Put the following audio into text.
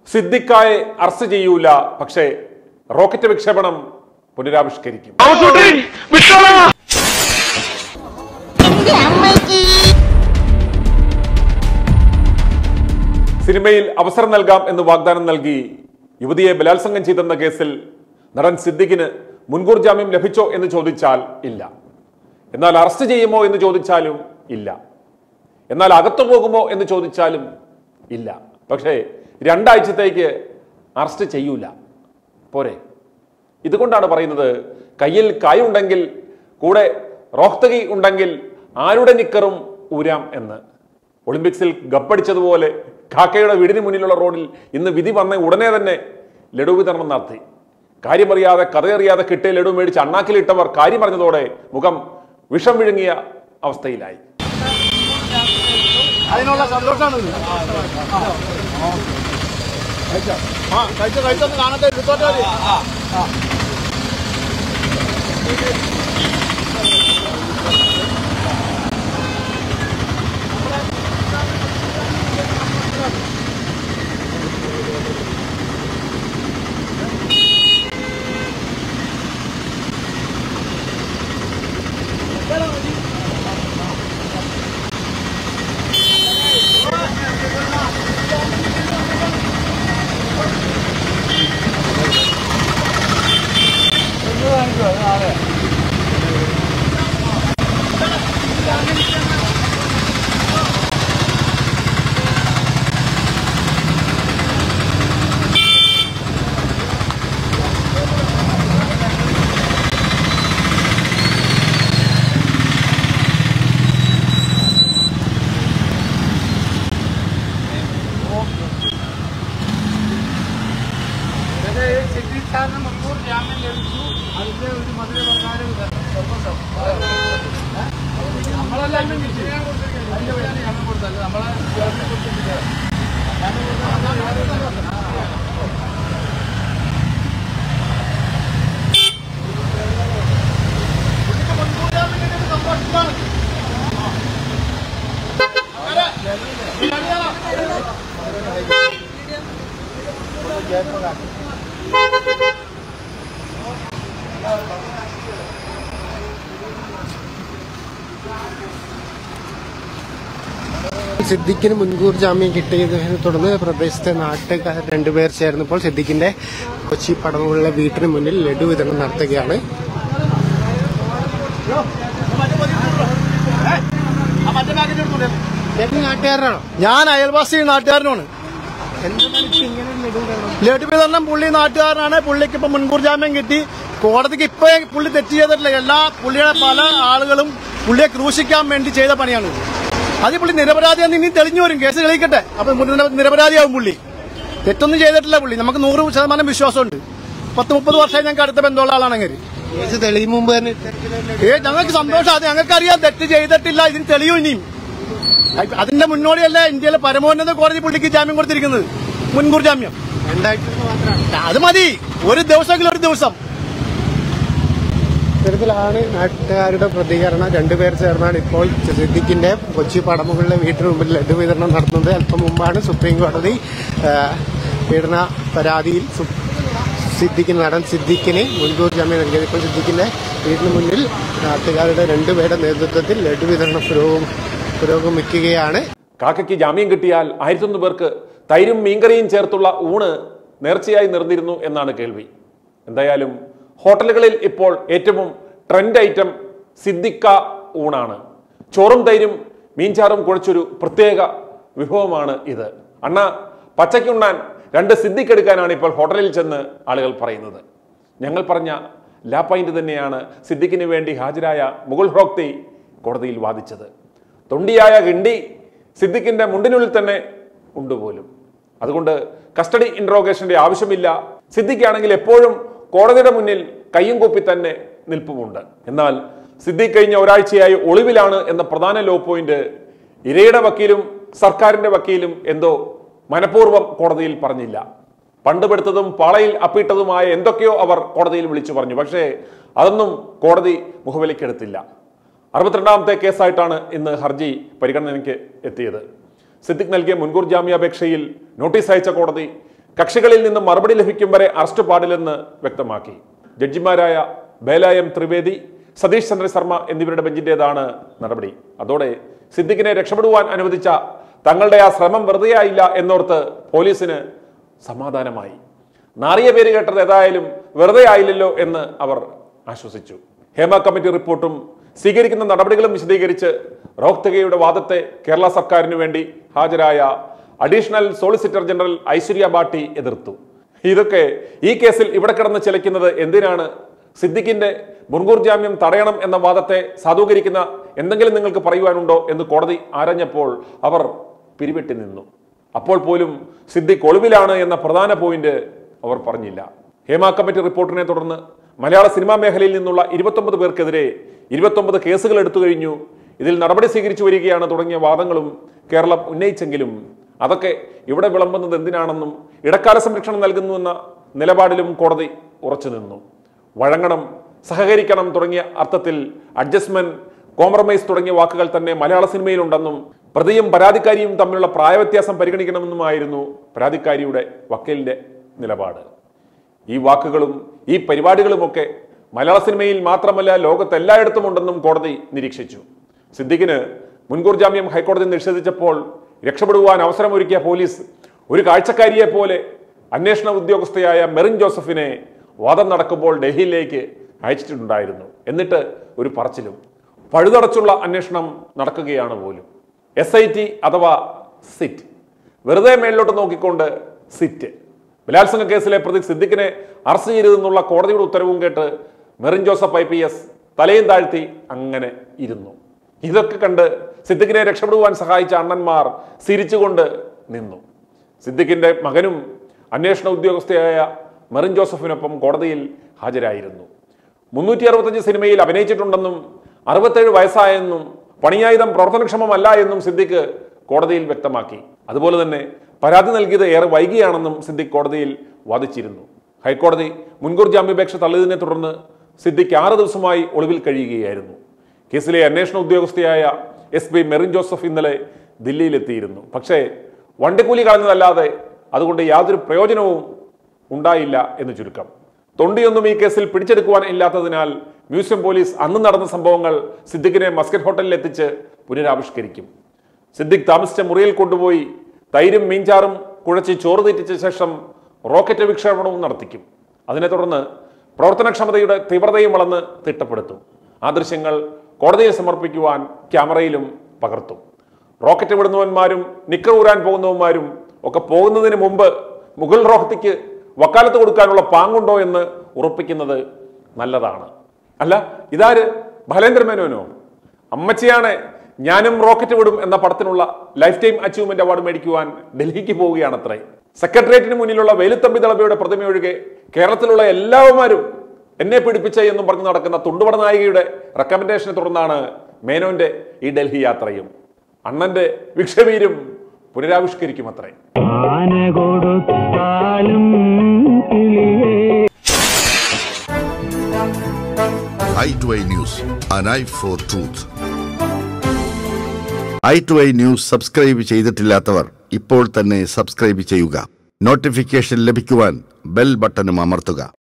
സിദ്ദിഖായെ arrest ചെയ്യൂല പക്ഷേ rocket വിക്ഷേപണം പുനരാവിഷ്കരിക്കും സിനിമയിൽ അവസരം നൽകാം എന്ന് വാഗ്ദാനം നൽകി യുവതിയെ ബലാത്സംഗം ചെയ്തെന്ന കേസിൽ നടൻ സിദ്ദിഖിന് മുൻകൂർ ജാമ്യം ലഭിച്ചോ എന്ന് ചോദിച്ചാൽ ഇല്ല എന്നാൽ അറസ്റ്റ് ചെയ്യുമോ എന്ന് ചോദിച്ചാലും ഇല്ല എന്നാൽ അകത്തു പോകുമോ എന്ന് ചോദിച്ചാലും ഇല്ല പക്ഷേ രണ്ടാഴ്ചത്തേക്ക് അറസ്റ്റ് ചെയ്യൂല പോരെ ഇതുകൊണ്ടാണ് പറയുന്നത് കയ്യിൽ കായുണ്ടെങ്കിൽ കൂടെ റോഹ്തകി ഉണ്ടെങ്കിൽ ആരുടെ നിക്കറും ഊരാം എന്ന് ഒളിമ്പിക്സിൽ ഗപ്പടിച്ചതുപോലെ കാക്കയുടെ വീടിന് മുന്നിലുള്ള റോഡിൽ ഇന്ന് വിധി വന്ന ഉടനെ തന്നെ ലഡു വിതരണം നടത്തി കാര്യമറിയാതെ കഥയറിയാതെ കിട്ടിയ ലഡു മേടിച്ച് അണ്ണാക്കിലിട്ടവർ കാര്യം അറിഞ്ഞതോടെ മുഖം വിഷം വിഴുങ്ങിയ അവസ്ഥയിലായി അതിനുള്ള സന്തോഷമാണ് ഇത്. ആ കഴിച്ച കഴിച്ചൊന്ന് കാണട്ടെ എടുത്തോട്ടെ അവര്. ഇത് ചികിത്സാറിന് മുൻകൂർ ജാമ്യം ലഭിച്ചു അതിന്റെ ഒരു മധുര പ്രകാരം സന്തോഷം നമ്മളെല്ലാം കിട്ടി അതിന്റെ പേരാണ് ജാമ്യം കൊടുത്തത് നമ്മളെ ജാമ്യം കൊടുത്തിട്ടില്ല ജാമ്യം കൊടുത്തത് പുള്ളിക്ക് മുൻകൂർ ജാമ്യം കിട്ടിയത് സന്തോഷത്തിലാണ് അങ്ങനെ, ബിരിയാണിയാണോ? സിദ്ദിഖിന് മുൻകൂർ ജാമ്യം കിട്ടിയതിനെ തുടർന്ന് പ്രദേശത്തെ നാട്ടുകാർ രണ്ടുപേർ ചേർന്നപ്പോൾ സിദ്ദിഖിന്റെ കൊച്ചി പടവുള്ള വീട്ടിന് മുന്നിൽ ലഡു വിതരണം നടത്തുകയാണ് ആ മറ്റേ പാക്കറ്റ് എടുത്തോളൂ. ചേട്ടൻ നാട്ടുകാരനാണോ ഞാൻ അയൽവാസി നാട്ടുകാരനാണ് എന്താണ് ഇപ്പൊ ഇങ്ങനെ ഒരു ലഡു വേണം ലഡു വിതരണം പുള്ളി നാട്ടുകാരനാണ് പുള്ളിക്ക് ഇപ്പൊ മുൻകൂർ ജാമ്യം കിട്ടി കോടതിക്ക് ഇപ്പൊ പുള്ളി തെറ്റ് ചെയ്തിട്ടില്ല എല്ലാ പുള്ളിയുടെ പല ആളുകളും പുള്ളിയെ ക്രൂശിക്കാൻ വേണ്ടി ചെയ്ത പണിയാണ് അത് പുള്ളി നിരപരാധിയാന്ന് ഇനി തെളിഞ്ഞു വരും കേസ് തെളിയിക്കട്ടെ അപ്പൊ നിര- നിരപരാധിയാവും പുള്ളി തെറ്റൊന്നും ചെയ്തിട്ടില്ല പുള്ളി നമുക്ക് നൂറ് ശതമാനം വിശ്വാസമുണ്ട് പത്ത് മുപ്പത് വർഷമായി ഞങ്ങൾക്ക് അടുത്ത ബന്ധമുള്ള ആളാണെങ്കിൽ കേസ് തെളിയും മുമ്പ് തന്നെ ഇത്തരത്തിലുള്ള ലഡു ഏ ഞങ്ങൾക്ക് സന്തോഷം അത് ഞങ്ങൾക്കറിയാം തെറ്റ് ചെയ്തിട്ടില്ല ഇതിന് തെളിയും ഇനിയും അതിന്റെ മുന്നോടിയല്ല ഇന്ത്യയിലെ പരമോന്നത കോടതി പുള്ളിക്ക് ജാമ്യം കൊടുത്തിരിക്കുന്നത് മുൻകൂർ ജാമ്യം രണ്ടാഴ്ച മാത്രമാണ് അത് മതി ഒരു ദിവസമെങ്കിലും ഒരു ദിവസം ഇത്തരത്തിലാണ് നാട്ടുകാരുടെ പ്രതികരണം രണ്ടുപേർ ചേർന്നാണ് ഇപ്പോൾ സിദ്ദിഖിന്റെ കൊച്ചി പടമുകളിലെ വീട്ടിന് മുമ്പിൽ ലഡു വിതരണം നടത്തുന്നത് അല്പം മുമ്പാണ് സുപ്രീം കോടതി ആ, പീഡന പരാതിയിൽ സു- സിദ്ദിഖിന് നടൻ സിദ്ദിഖിന് മുൻകൂർ ജാമ്യം നൽകിയത് ഇപ്പോൾ സിദ്ദിഖിന്റെ വീടിന് മുന്നിൽ നാട്ടുകാരുടെ രണ്ടുപേരുടെ നേതൃത്വത്തിൽ ലഡു വിതരണം പുരോഗ- പുരോഗമിക്കുകയാണ് കാക്കയ്ക്ക് ജാമ്യം കിട്ടിയാൽ ആയിരത്തൊന്ന് പേർക്ക് തൈരും മീൻകറിയും ചേർത്തുള്ള ഊണ് നേർച്ചയായി നിർന്നിരുന്നു എന്നാണ് കേൾവി എന്തായാലും ഹോട്ടലുകളിൽ ഇപ്പോൾ ഏറ്റവും ട്രെൻഡ് ഐറ്റം സിദ്ദിക്ക ഊണാണ് ചോറും തൈരും മീൻചാറും കുഴച്ചൊരു പ്രത്യേക വിഭവമാണ് ഇത് അണ്ണ പച്ചയ്ക്കുണ്ണാൻ രണ്ട് സിദ്ദിഖ് എടുക്കാനാണ് ഇപ്പോൾ ഹോട്ടലിൽ ചെന്ന് ആളുകൾ പറയുന്നത് ഞങ്ങൾ പറഞ്ഞ ലാ പോയിന്റ് തന്നെയാണ് സിദ്ദിഖിന് വേണ്ടി ഹാജരായ മുകുൾ ഹ്രോക്തി കോടതിയിൽ വാദിച്ചത് തൊണ്ടിയായ ഗിണ്ടി സിദ്ദിഖിന്റെ മുണ്ടിനുള്ളിൽ തന്നെ ഉണ്ട് പോലും അതുകൊണ്ട് കസ്റ്റഡി ഇൻട്രോഗേഷന്റെ ആവശ്യമില്ല സിദ്ദിഖാണെങ്കിൽ എപ്പോഴും കോടതിയുടെ മുന്നിൽ കയ്യും കൂപ്പി തന്നെ നിൽപ്പുമുണ്ട് എന്നാൽ സിദ്ദിഖ് കഴിഞ്ഞ ഒരാഴ്ചയായി ഒളിവിലാണ് എന്ന പ്രധാന ലോ പോയിന്റ് ഇരയുടെ വക്കീലും സർക്കാരിന്റെ വക്കീലും എന്തോ മനഃപൂർവ്വം കോടതിയിൽ പറഞ്ഞില്ല പണ്ട് പെടുത്തതും പാളയിൽ അപ്പിട്ടതുമായ എന്തൊക്കെയോ അവർ കോടതിയിൽ വിളിച്ചു പറഞ്ഞു പക്ഷേ അതൊന്നും കോടതി മുഖവിലക്കെടുത്തില്ല അറുപത്തിരണ്ടാമത്തെ കേസായിട്ടാണ് ഇന്ന് ഹർജി പരിഗണനയ്ക്ക് എത്തിയത് സിദ്ദിഖ് നൽകിയ മുൻകൂർ ജാമ്യാപേക്ഷയിൽ നോട്ടീസ് അയച്ച കോടതി കക്ഷികളിൽ നിന്ന് മറുപടി ലഭിക്കും വരെ അറസ്റ്റ് പാടില്ലെന്ന് വ്യക്തമാക്കി ജഡ്ജിമാരായ ബേലായം ത്രിവേദി സതീഷ് ചന്ദ്ര ശർമ്മ എന്നിവരുടെ ബെഞ്ചിന്റേതാണ് നടപടി അതോടെ സിദ്ദിഖിനെ രക്ഷപ്പെടുവാൻ അനുവദിച്ച തങ്ങളുടെ ആ ശ്രമം വെറുതെയായില്ല എന്നോർത്ത് പോലീസിന് സമാധാനമായി നാറിയ പേര് കേട്ടത് ഏതായാലും വെറുതെ ആയില്ലല്ലോ എന്ന് അവർ ആശ്വസിച്ചു ഹേമ കമ്മിറ്റി റിപ്പോർട്ടും സ്വീകരിക്കുന്ന നടപടികളും വിശദീകരിച്ച് റോഹ്തഗയുടെ വാദത്തെ കേരള സർക്കാരിനു വേണ്ടി ഹാജരായ additional solicitor general Aishwarya Bhati എതിർത്തു ഇതൊക്കെ ഈ കേസിൽ ഇവിടെ കിടന്ന് ചിലയ്ക്കുന്നത് എന്തിനാണ് സിദ്ദിഖിന്റെ മുൻകൂർ ജാമ്യം തടയണം എന്ന വാദത്തെ സാധൂകരിക്കുന്ന എന്തെങ്കിലും നിങ്ങൾക്ക് പറയുവാനുണ്ടോ എന്ന് കോടതി ആരഞ്ഞപ്പോൾ അവർ പിരിവെട്ടി നിന്നു അപ്പോൾ പോലും സിദ്ദിഖ് ഒളിവിലാണ് എന്ന പ്രധാന പോയിന്റ് അവർ പറഞ്ഞില്ല ഹേമ കമ്മിറ്റി റിപ്പോർട്ടിനെ തുടർന്ന് മലയാള സിനിമാ മേഖലയിൽ നിന്നുള്ള ഇരുപത്തൊമ്പത് പേർക്കെതിരെ ഇരുപത്തൊമ്പത് കേസുകൾ എടുത്തു കഴിഞ്ഞു ഇതിൽ നടപടി സ്വീകരിച്ചു വരികയാണ് തുടങ്ങിയ വാദങ്ങളും കേരളം ഉന്നയിച്ചെങ്കിലും അതൊക്കെ ഇവിടെ വിളമ്പുന്നത് എന്തിനാണെന്നും ഇടക്കാല സംരക്ഷണം നൽകുന്നുവെന്ന നിലപാടിലും കോടതി ഉറച്ചു നിന്നു വഴങ്ങണം സഹകരിക്കണം തുടങ്ങിയ അർത്ഥത്തിൽ അഡ്ജസ്റ്റ്മെന്റ് കോംപ്രമൈസ് തുടങ്ങിയ വാക്കുകൾ തന്നെ മലയാള സിനിമയിലുണ്ടെന്നും പ്രതിയും പരാതിക്കാരിയും തമ്മിലുള്ള പ്രായവ്യത്യാസം പരിഗണിക്കണമെന്നുമായിരുന്നു പരാതിക്കാരിയുടെ വക്കീലിന്റെ നിലപാട് ഈ വാക്കുകളും ഈ പരിപാടികളുമൊക്കെ മലയാള സിനിമയിൽ മാത്രമല്ല ലോകത്ത് എല്ലായിടത്തും ഉണ്ടെന്നും കോടതി നിരീക്ഷിച്ചു സിദ്ദിഖിന് മുൻകൂർ ജാമ്യം ഹൈക്കോടതി നിഷേധിച്ചപ്പോൾ രക്ഷപ്പെടുവാൻ അവസരമൊരുക്കിയ പോലീസ് ഒരു കാഴ്ചക്കാരിയെ പോലെ അന്വേഷണ ഉദ്യോഗസ്ഥയായ മെറിൻ ജോസഫിനെ വാദം നടക്കുമ്പോൾ ഡൽഹിയിലേക്ക് അയച്ചിട്ടുണ്ടായിരുന്നു എന്നിട്ട് ഒരു പറച്ചിലും പഴുതടച്ചുള്ള അന്വേഷണം നടക്കുകയാണ് പോലും എസ് ഐ ടി അഥവാ സിറ്റ് വെറുതെ മേളിലോട്ട് നോക്കിക്കൊണ്ട് സിറ്റ് ബലാത്സംഗ കേസിലെ പ്രതി സിദ്ദിഖിനെ അറസ്റ്റ് ചെയ്തതെന്നുള്ള കോടതിയുടെ ഉത്തരവും കേട്ട് Merin Joseph I P S തലയും താഴ്ത്തി അങ്ങനെ ഇരുന്നു ഇതൊക്കെ കണ്ട് സിദ്ദിഖിനെ രക്ഷപ്പെടുവാൻ സഹായിച്ച അണ്ണന്മാർ ചിരിച്ചുകൊണ്ട് നിന്നു സിദ്ദിഖിന്റെ മകനും അന്വേഷണ ഉദ്യോഗസ്ഥയായ മെറിൻ ജോസഫിനൊപ്പം കോടതിയിൽ ഹാജരായിരുന്നു മുന്നൂറ്റി അറുപത്തഞ്ച് സിനിമയിൽ അഭിനയിച്ചിട്ടുണ്ടെന്നും അറുപത്തേഴ് വയസ്സായെന്നും പണിയായുധം പ്രവർത്തനക്ഷമമല്ല എന്നും സിദ്ദിഖ് കോടതിയിൽ വ്യക്തമാക്കി അതുപോലെ തന്നെ പരാതി നൽകിയത് ഏറെ വൈകിയാണെന്നും സിദ്ദിഖ് കോടതിയിൽ വാദിച്ചിരുന്നു ഹൈക്കോടതി മുൻകൂർ ജാമ്യാപേക്ഷ തള്ളിയതിനെ തുടർന്ന് സിദ്ദിഖ് ആറ് ദിവസമായി ഒളിവിൽ കഴിയുകയായിരുന്നു കേസിലെ അന്വേഷണ ഉദ്യോഗസ്ഥയായ എസ് പി മെറിൻ ജോസഫ് ഇന്നലെ ദില്ലിയിലെത്തിയിരുന്നു പക്ഷേ വണ്ടിക്കൂലി കളഞ്ഞതല്ലാതെ അതുകൊണ്ട് യാതൊരു പ്രയോജനവും ഉണ്ടായില്ല എന്ന് ചുരുക്കം തൊണ്ടിയൊന്നും ഈ കേസിൽ പിടിച്ചെടുക്കുവാൻ ഇല്ലാത്തതിനാൽ മ്യൂസിയം പോലീസ് അന്ന് നടന്ന സംഭവങ്ങൾ സിദ്ദിഖിനെ മസ്കറ്റ് ഹോട്ടലിൽ എത്തിച്ച് പുനരാവിഷ്കരിക്കും സിദ്ദിഖ് താമസിച്ച മുറിയിൽ കൊണ്ടുപോയി തൈരും മീൻചാറും കുഴച്ച് ചോറ് തീറ്റിച്ച ശേഷം റോക്കറ്റ് വിക്ഷേപണവും നടത്തിക്കും അതിനെ തുടർന്ന് പ്രവർത്തനക്ഷമതയുടെ തീവ്രതയും വളർന്ന് തിട്ടപ്പെടുത്തും ആ ദൃശ്യങ്ങൾ കോടതിയിൽ സമർപ്പിക്കുവാൻ ക്യാമറയിലും പകർത്തും റോക്കറ്റ് വിടുന്നവന്മാരും നിക്കർ ഊരാൻ പോകുന്നവന്മാരും ഒക്കെ പോകുന്നതിന് മുമ്പ് മുഗൾ റോഹത്തിക്ക് വക്കാലത്ത് കൊടുക്കാനുള്ള പാങ്ങുണ്ടോ എന്ന് ഉറപ്പിക്കുന്നത് നല്ലതാണ് അല്ല ഇതാര് ഭലേന്ദ്ര മേനോനോ അമ്മച്ചിയാണ് ഞാനും റോക്കറ്റ് വിടും എന്ന പടത്തിനുള്ള ലൈഫ് ടൈം അച്ചീവ്മെന്റ് അവാർഡ് മേടിക്കുവാൻ ഡൽഹിക്ക് പോവുകയാണത്രേ സെക്രട്ടേറിയറ്റിന് മുന്നിലുള്ള വേലുത്തമ്പി ദളബയുടെ പ്രതിമ ഒഴികെ കേരളത്തിലുള്ള എല്ലാവന്മാരും എന്നെ പിടിപ്പിച്ച എന്നും പറഞ്ഞ് നടക്കുന്ന തുണ്ടുപട നായികയുടെ റെക്കമെൻഡേഷനെ തുടർന്നാണ് മേനോന്റെ ഈ ഡൽഹി യാത്രയും അണ്ണന്റെ വിക്ഷവീരും പുനരാവിഷ്കരിക്കും അത്രേ ആന കൊടുത്താലും കിളിയേ eye to eye news an eye for truth eye to eye news subscribe ചെയ്തിട്ടില്ലാത്തവർ ഇപ്പോൾ തന്നെ സബ്സ്ക്രൈബ് ചെയ്യുക നോട്ടിഫിക്കേഷൻ ലഭിക്കുവാൻ ബെൽ ബട്ടണും അമർത്തുക